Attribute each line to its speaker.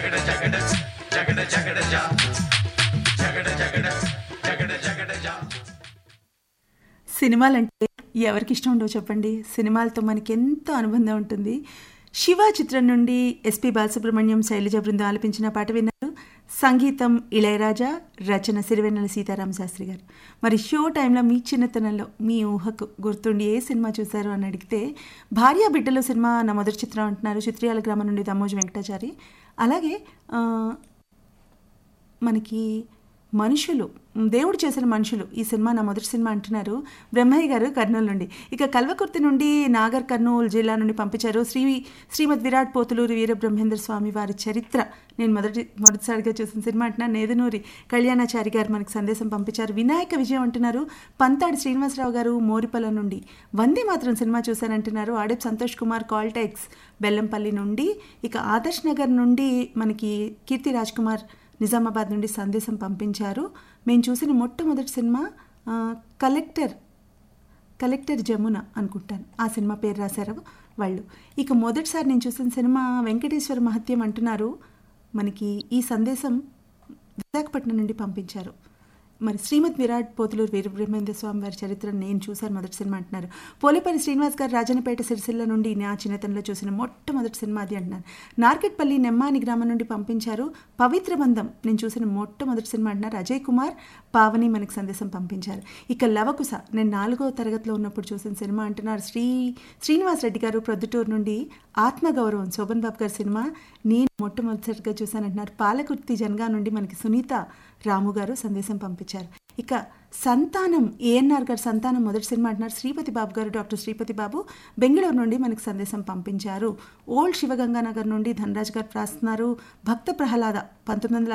Speaker 1: సినిమాలంటే ఎవరికి ఇష్టం ఉండవు చెప్పండి సినిమాలతో మనకి ఎంతో అనుబంధం ఉంటుంది శివ చిత్రం నుండి ఎస్పి బాలసుబ్రహ్మణ్యం శైలజ బృందం ఆలపించిన పాట విన్నారు సంగీతం ఇళయరాజా రచన సిరివెన్నెల సీతారామ శాస్త్రి గారు మరి షో టైంలో మీ చిన్నతనంలో మీ ఊహకు గుర్తుండి ఏ సినిమా చూశారు అని అడిగితే భార్య బిడ్డలు సినిమా నా మొదటి చిత్రం అంటున్నారు చిత్రియాల గ్రామం నుండి దమ్మోజు వెంకటాచారి అలాగే ఆ, మనకి మనుషులు దేవుడు చేసిన మనుషులు ఈ సినిమా నా మొదటి సినిమా అంటున్నారు బ్రహ్మయ్య గారు కర్నూలు నుండి ఇక కల్వకుర్తి నుండి నాగర్ కర్నూలు జిల్లా నుండి పంపించారు శ్రీ శ్రీమద్ విరాట్ పోతులూరు వీర బ్రహ్మేంద్ర స్వామి వారి చరిత్ర నేను మొదటి మొదటిసారిగా చూసిన సినిమా అంటున్నారు నేదునూరి కళ్యాణాచారి గారు మనకి సందేశం పంపించారు వినాయక విజయం అంటున్నారు పంతాడి శ్రీనివాసరావు గారు మోరిపల్ల నుండి వందే మాత్రం సినిమా చూశానంటున్నారు ఆడెప్ సంతోష్ కుమార్ కాల్టెక్స్ బెల్లంపల్లి నుండి ఇక ఆదర్శ్ నగర్ నుండి మనకి కీర్తి రాజ్ కుమార్ నిజామాబాద్ నుండి సందేశం పంపించారు మేము చూసిన మొట్టమొదటి సినిమా ఆ, కలెక్టర్ కలెక్టర్ జమున అనుకుంటాను ఆ సినిమా పేరు రాశారు వాళ్ళు ఇక మొదటిసారి నేను చూసిన సినిమా వెంకటేశ్వర మహత్యం అంటున్నారు మనకి ఈ సందేశం విశాఖపట్నం నుండి పంపించారు మరి శ్రీమద్ విరాట్ పోతులూరు వీరబ్రహ్మేంద్ర స్వామి వారి చరిత్ర నేను చూశాను మొదటి సినిమా అంటున్నారు పోలేపల్లి శ్రీనివాస్ గారు రాజనపేట సిరిసిల్ల నుండి నా చిన్నతనంలో చూసిన మొట్టమొదటి సినిమా అది అంటున్నారు నార్కెట్పల్లి నెమ్మాని గ్రామం నుండి పంపించారు పవిత్ర బంధం నేను చూసిన మొట్టమొదటి సినిమా అంటున్నారు అజయ్ కుమార్ పావని మనకు సందేశం పంపించారు ఇక లవకుశ నేను నాలుగో తరగతిలో ఉన్నప్పుడు చూసిన సినిమా అంటున్నారు శ్రీ శ్రీనివాస్ రెడ్డి గారు ప్రొద్దుటూరు నుండి ఆత్మగౌరవం శోభన్ బాబు గారి సినిమా నేను మొట్టమొదటిసారిగా చూశానంటున్నారు పాలకుర్తి జనగా నుండి మనకి సునీత రాము గారు సందేశం పంపించారు ఇక సంతానం ఏఎన్ఆర్ గారు సంతానం మొదటి సినిమా అంటున్నారు శ్రీపతి బాబు గారు డాక్టర్ శ్రీపతి బాబు బెంగళూరు నుండి మనకి సందేశం పంపించారు ఓల్డ్ శివగంగానగర్ నుండి ధనరాజ్ గారు రాస్తున్నారు భక్త ప్రహ్లాద పంతొమ్మిది వందల